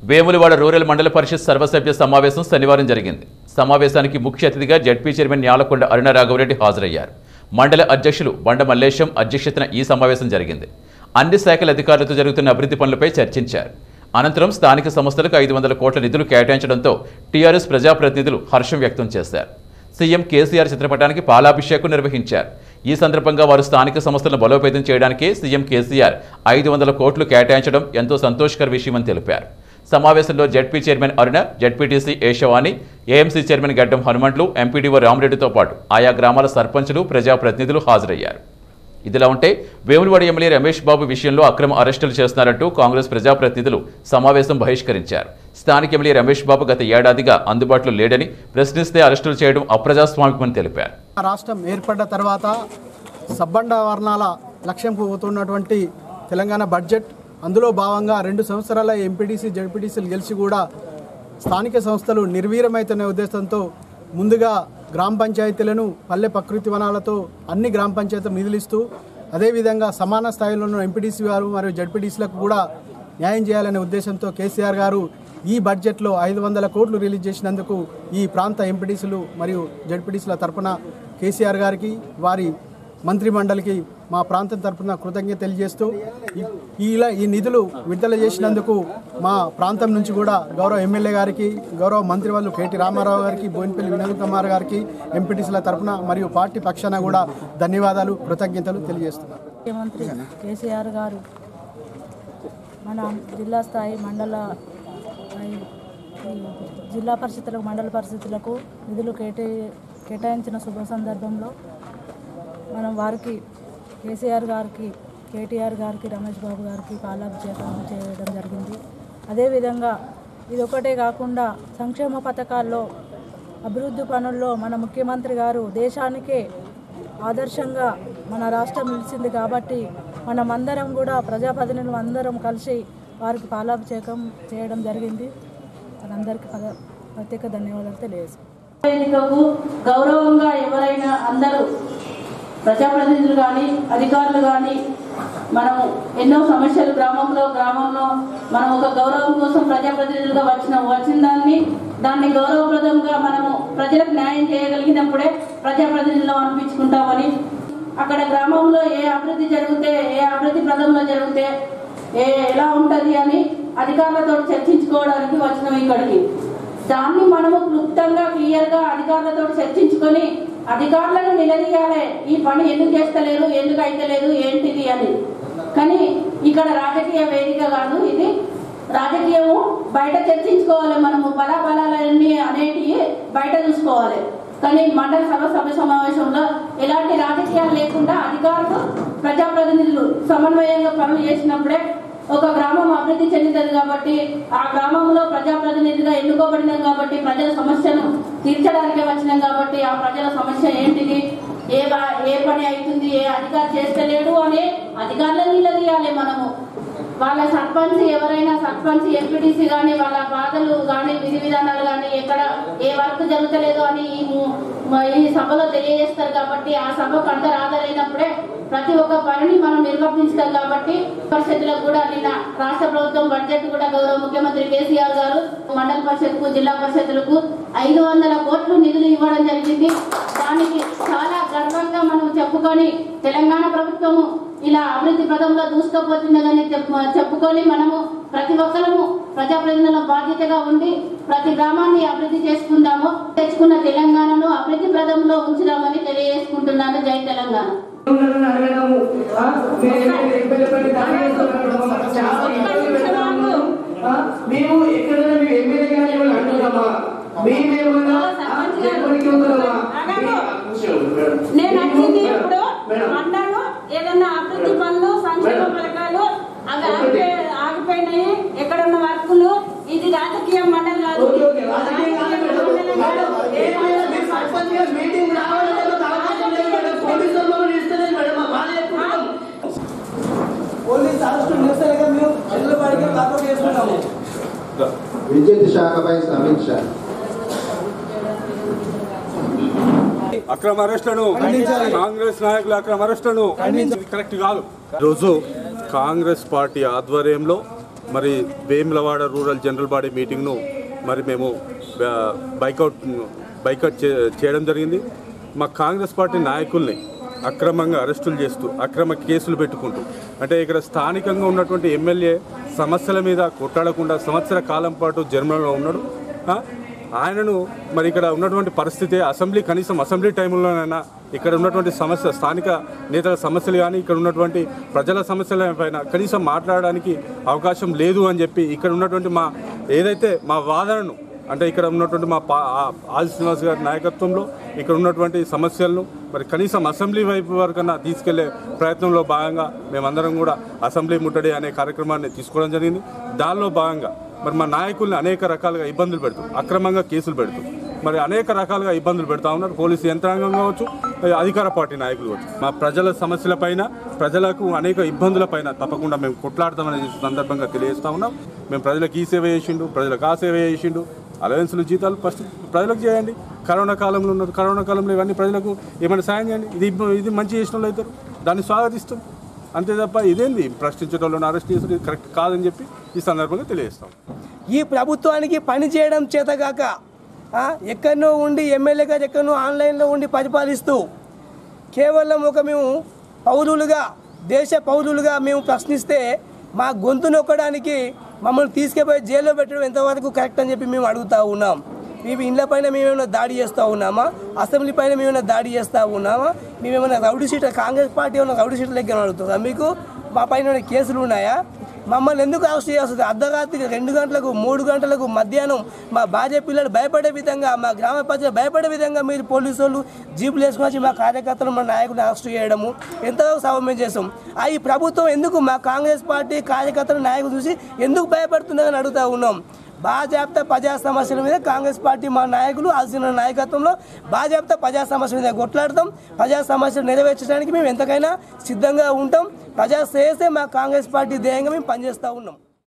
Vemulawada rural మండల పరిషత్ సర్వసభ్య సమావేశం శనివారం జరిగింది సమావేశానికి ముఖ్య అతిథిగా జడ్పీ చైర్మన్ న్యాలకొండ అరుణ రాఘవరెడ్డి హాజరయ్యారు మండల అధ్యక్షులు బండ మల్లేశం అధ్యక్షతన ఈ సమావేశం జరిగింది అన్ని శాఖల అధికారులతో జరుగుతున్న అభివృద్ధి పనులపై చర్చించారు అనంతరం స్థానిక సంస్థలకు ఐదు వందల కోట్ల నిధులు కేటాయించడంతో టీఆర్ఎస్ ప్రజాప్రతినిధులు హర్షం వ్యక్తం చేశారు సీఎం కేసీఆర్ చిత్రపటానికి పాలాభిషేకం నిర్వహించారు ఈ సందర్భంగా వారు స్థానిక సంస్థలను బలోపేతం చేయడానికి సీఎం కేసీఆర్ ఐదు వందల కోట్లు కేటాయించడం ఎంతో సంతోషకర విషయమని తెలిపారు సమావేశంలో ZP chairman Aruna ZPTC Eshavani AMC chairman Gaddam Hanumantlu MPDO రామరెడ్డితో పాటు ఆయా గ్రామాల సర్పంచులు ప్రజాప్రతినిధులు హాజరయ్యారు ఇదిలా ఉంటే వేములవాడ ఎమ్మెల్యే రమేష్ బాబు విషయంలో అక్రమ అరెస్టులు చేస్తున్నారంటూ కాంగ్రెస్ ప్రజాప్రతినిధులు సమావేశం బహిష్కరించారు స్థానిక ఎమ్మెల్యే రమేష్ బాబు గత ఏడాదిగా అందుబాటులో లేడని ప్రశ్నిస్తే అరెస్టులు చేయడం అప్రజాస్వామికమని తెలిపారు రాష్ట్రం ఏర్పడ్డ తర్వాత సబ్బండ వర్ణాల లక్ష్యంకు పోతున్నటువంటి తెలంగాణ బడ్జెట్ అందులో భాగంగా రెండు సంవత్సరాల ఎంపీటీసీ జడ్పీటీసీలు గెలిచి కూడా స్థానిక సంస్థలు నిర్వీర్యమైతున్న ఉద్దేశంతో ముందుగా గ్రామ పంచాయతీలను పల్లె ప్రకృతి వనాలతో అన్ని గ్రామ పంచాయతీలు నిధులిస్తూ అదేవిధంగా సమాన స్థాయిలో ఉన్న ఎంపీటీసీ వారు మరియు జడ్పీటీసీలకు కూడా న్యాయం చేయాలనే ఉద్దేశంతో కేసీఆర్ గారు ఈ బడ్జెట్లో ఐదు వందల కోట్లు రిలీజ్ చేసినందుకు ఈ ప్రాంత ఎంపీటీసీలు మరియు జడ్పీటీసీల తరపున కేసీఆర్ గారికి వారి మంత్రి మండలికి మా ప్రాంతం తరపున కృతజ్ఞత తెలియజేస్తూ ఈ- ఈ ఇలా ఈ నిధులు విడుదల చేసినందుకు మా ప్రాంతం నుంచి కూడా గౌరవ ఎమ్మెల్యే గారికి గౌరవ మంత్రి వాళ్ళు కేటీ రామారావు గారికి బోయినపల్లి వినోద్ కుమార్ గారికి ఎంపీటీసీల తరపున మరియు పార్టీ పక్షాన కూడా ధన్యవాదాలు కృతజ్ఞతలు తెలియజేస్తున్నాను ముఖ్యమంత్రి కేసీఆర్ గారు మన జిల్లా స్థాయి మండల ఈ జిల్లా పరిషత్లకు మండల పరిషత్లకు నిధులు కేటాయి కేటాయించిన శుభ సందర్భంలో మనం వారికి కేసీఆర్ గారికి కేటీఆర్ గారికి రమేష్ బాబు గారికి పాలాభిషేకం చేయడం జరిగింది అదేవిధంగా ఇది ఒకటే కాకుండా సంక్షేమ పథకాల్లో అభివృద్ధి పనుల్లో మన ముఖ్యమంత్రి గారు దేశానికే ఆదర్శంగా మన రాష్ట్రం నిలిచింది కాబట్టి మనమందరం కూడా ప్రజాప్రతినిధులు అందరం కలిసి వారికి పాలాభిషేకం చేయడం జరిగింది వాళ్ళందరికీ పద ప్రత్యేక ధన్యవాదాలు తెలియజేస్తాం వేదికకు గౌరవంగా ఎవరైనా అందరూ ప్రజాప్రతినిధులు కానీ అధికారులు కానీ మనం ఎన్నో సమస్యలు గ్రామంలో గ్రామంలో మనం ఒక గౌరవం కోసం ప్రజాప్రతినిధులుగా వచ్చిన వచ్చిన దాన్ని దాన్ని గౌరవప్రదంగా మనము ప్రజలకు న్యాయం చేయగలిగినప్పుడే ప్రజాప్రతినిధులు అనిపించుకుంటామని అక్కడ గ్రామంలో ఏ అభివృద్ధి జరిగితే ఏ అభివృద్ధి ప్రదంలో జరిగితే ఏ ఎలా ఉంటుంది అని అధికారులతో చర్చించుకోవడానికి వచ్చినాం ఇక్కడికి దాన్ని మనము క్లుప్తంగా క్లియర్ గా అధికారులతో చర్చించుకొని అధికారులను నిలదీయాలి ఈ పని ఎందుకు చేస్తలేరు ఎందుకు అయితలేదు ఏంటిది అని కానీ ఇక్కడ రాజకీయ వేదిక కాదు ఇది రాజకీయము బయట చర్చించుకోవాలి మనము బలాబలాలన్నీ అనేటివి బయట చూసుకోవాలి కానీ మండల సభ సభ సమావేశంలో ఎలాంటి రాజకీయాలు లేకుండా అధికారులు ప్రజాప్రతినిధులు సమన్వయంగా పనులు చేసినప్పుడే ఒక గ్రామం అభివృద్ధి చెందుతుంది కాబట్టి ఆ గ్రామంలో ప్రజాప్రతినిధిగా ఎన్నుకోబడినాం కాబట్టి ప్రజల సమస్యను తీర్చడానికి వచ్చినాం కాబట్టి ఆ ప్రజల సమస్య ఏంటిది ఏ బా- ఏ పని అవుతుంది ఏ అధికారి చేస్తలేడు అనే అధికారులను నిలదీయాలి మనము వాళ్ళ సర్పంచ్ ఎవరైనా సర్పంచ్ ఎంపీటీసీ కానీ వాళ్ళ బాధలు కానీ విధి విధానాలు కానీ ఎక్కడ ఏ వర్క్ జరుగుతలేదు అని ఈ ము- మ- ఈ సభలో తెలియజేస్తారు కాబట్టి ఆ సభకు అందరు హాజరైనప్పుడే ప్రతి ఒక్క పనిని మనం నిర్వర్తించుతాం కాబట్టి పరిషత్తులకు కూడా నిన్న రాష్ట్ర ప్రభుత్వం బడ్జెట్ కూడా గౌరవ ముఖ్యమంత్రి కేసీఆర్ గారు మండల పరిషత్కు జిల్లా పరిషత్తులకు ఐదు వందల కోట్లు నిధులు ఇవ్వడం జరిగింది దానికి చాలా గర్వంగా మనం చెప్పుకొని తెలంగాణ ప్రభుత్వము ఇలా అభివృద్ధి పదంలో దూసుకుపోతున్నదని చెప్పు చెప్పుకొని మనము ప్రతి ఒక్కరము ప్రజాప్రతినిధుల బాధ్యతగా ఉండి ప్రతి గ్రామాన్ని అభివృద్ధి చేసుకుందాము తెచ్చుకున్న తెలంగాణను అభివృద్ధి ప్రదంలో ఉంచుదామని తెలియజేసుకుంటున్నాను జై తెలంగాణ ఉన్నారని అడగడము ఆ, మీరు ఎక్కడ- ఎక్కడ- ఎక్కడ దాడి చేస్తున్నారు? చాలా ఇబ్బంది పెడతాము. ఆ, మేము ఎక్కడైనా మేము ఎమ్మెల్యే గారిని ఏమైనా అంటున్నామా మేమేమన్నా ఆ, ఎక్కడికి ఉంటున్నామా నేను వచ్చింది ఇప్పుడు మేడం. అన్నాను ఏదన్నా అభివృద్ధి పనులు సంక్షేమ మేడం. పథకాలు అవి ఆగిపోయి ఆగిపోయినాయి ఎక్కడున్న వర్కులు ఇది రాజకీయ మండలి కాదు ఓకే, ఓకే. రాజకీయం కాదు మేడం. మండలి కాదు. మేడం, ఏమైనా మీరు సర్పంచ్ గారు మీటింగ్ రావాలి లేకపోతే అవకాశం లేదు మేడం. పోలీసు వాళ్ళు ఇస్తలేదు మేడం. మా బాధ చెప్పుకుంటాం. పోలీస్ అరెస్టు చేస్తలే కదా మేము ఎల్ల పాడికి తాకట్టు చేసుకున్నాము విద్యుత్ శాఖపై సమీక్ష అక్రమ అరెస్టులను కాంగ్రెస్ నాయకుల అక్రమ అరెస్టులను ఇది కరెక్ట్ కాదు రోజు కాంగ్రెస్ పార్టీ ఆధ్వర్యంలో మరి వేములవాడ రూరల్ జనరల్ బాడీ మీటింగ్ను మరి మేము ఆ, బైకౌట్ బైకౌట్ చే చేయడం జరిగింది మా కాంగ్రెస్ పార్టీ నాయకుల్ని అక్రమంగా అరెస్టులు చేస్తూ అక్రమ కేసులు పెట్టుకుంటూ అంటే ఇక్కడ స్థానికంగా ఉన్నటువంటి ఎమ్మెల్యే సమస్యల మీద కొట్టాడకుండా సంవత్సర కాలం పాటు జర్మనీలో ఉన్నాడు ఆ, ఆయనను మరి ఇక్కడ ఉన్నటువంటి పరిస్థితి అసెంబ్లీ కనీసం అసెంబ్లీ టైంలోనైనా ఇక్కడ ఉన్నటువంటి సమస్య స్థానిక నేతల సమస్యలు కానీ ఇక్కడ ఉన్నటువంటి ప్రజల సమస్యల పైన కనీసం మాట్లాడడానికి అవకాశం లేదు అని చెప్పి ఇక్కడ ఉన్నటువంటి మా ఏదైతే మా వాదనను అంటే ఇక్కడ ఉన్నటువంటి మా పా ఆ- ఆది శ్రీనివాస్ గారి నాయకత్వంలో ఇక్కడ ఉన్నటువంటి సమస్యలను మరి కనీసం అసెంబ్లీ వైపు వరకన్నా తీసుకెళ్లే ప్రయత్నంలో భాగంగా మేమందరం కూడా అసెంబ్లీ ముట్టడి అనే కార్యక్రమాన్ని తీసుకోవడం జరిగింది దానిలో భాగంగా మరి మా నాయకుల్ని అనేక రకాలుగా ఇబ్బందులు పెడుతూ అక్రమంగా కేసులు పెడుతూ మరి అనేక రకాలుగా ఇబ్బందులు పెడతా ఉన్నారు పోలీసు యంత్రాంగం కావచ్చు అధికార పార్టీ నాయకులు కావచ్చు మా ప్రజల సమస్యలపైన ప్రజలకు అనేక ఇబ్బందులపైన తప్పకుండా మేము కొట్లాడతామనే సందర్భంగా తెలియజేస్తా ఉన్నాం మేము ప్రజలకు ఈ సేవ చేసిండు ప్రజలకు ఆ సేవ చేసిండు అలవెన్స్లు జీతాలు ఫస్ట్ ప్రజలకు చేయండి కరోనా కాలంలో ఉన్నారు కరోనా కాలంలో ఇవన్నీ ప్రజలకు ఏమైనా సాయం చేయండి ఇది ఇది మంచి చేసిన వాళ్ళు అవుతారు దాన్ని స్వాగతిస్తాం అంతే తప్ప ఇదేంది ప్రశ్నించడంలో అరెస్ట్ చేసి ఇది కరెక్ట్ కాదని చెప్పి ఈ సందర్భంగా తెలియజేస్తాం ఈ ప్రభుత్వానికి పని చేయడం చేతగాక ఆ, ఎక్కడనో ఉండి ఎమ్మెల్యే గారు ఎక్కడనో ఆన్లైన్లో ఉండి పరిపాలిస్తూ కేవలం ఒక మేము పౌరులుగా దేశ పౌరులుగా మేము ప్రశ్నిస్తే మా గొంతు నొక్కడానికి మమ్మల్ని తీసుకుపోయి జైల్లో పెట్టడం ఎంతవరకు కరెక్ట్ అని చెప్పి మేము అడుగుతా ఉన్నాం మేము ఇండ్ల పైన మేమేమైనా దాడి చేస్తూ ఉన్నామా అసెంబ్లీ పైన మేమైనా దాడి చేస్తూ ఉన్నామా మేమేమైనా రౌడీ సీటర్ కాంగ్రెస్ పార్టీ ఏమైనా రౌడీ సీటర్ లెక్క అడుగుతుందా మీకు మా పైన ఏమైనా కేసులు ఉన్నాయా మమ్మల్ని ఎందుకు అరెస్ట్ చేస్తుంది అర్ధరాత్రి రెండు గంటలకు మూడు గంటలకు మధ్యాహ్నం మా భార్య పిల్లలు భయపడే విధంగా మా గ్రామ ప్రజలు భయపడే విధంగా మీరు పోలీసు వాళ్ళు జీపులు వేసుకొని వచ్చి మా కార్యకర్తలు మా నాయకుడిని అరెస్ట్ చేయడము ఎంతవరకు సౌమ్యం చేస్తాం ఆ ఈ ప్రభుత్వం ఎందుకు మా కాంగ్రెస్ పార్టీ కార్యకర్తలు నాయకులు చూసి ఎందుకు భయపడుతుందని అడుగుతా ఉన్నాం బాజాప్త ప్రజా సమస్యల మీద కాంగ్రెస్ పార్టీ మా నాయకులు ఆసిన నాయకత్వంలో బాజాప్త ప్రజా సమస్యల మీద కొట్లాడతాం ప్రజా సమస్యలు నెరవేర్చడానికి మేము ఎంతకైనా సిద్ధంగా ఉంటాం ప్రజా శ్రేయసే మా కాంగ్రెస్ పార్టీ ధ్యేయంగా మేము పనిచేస్తూ ఉన్నాం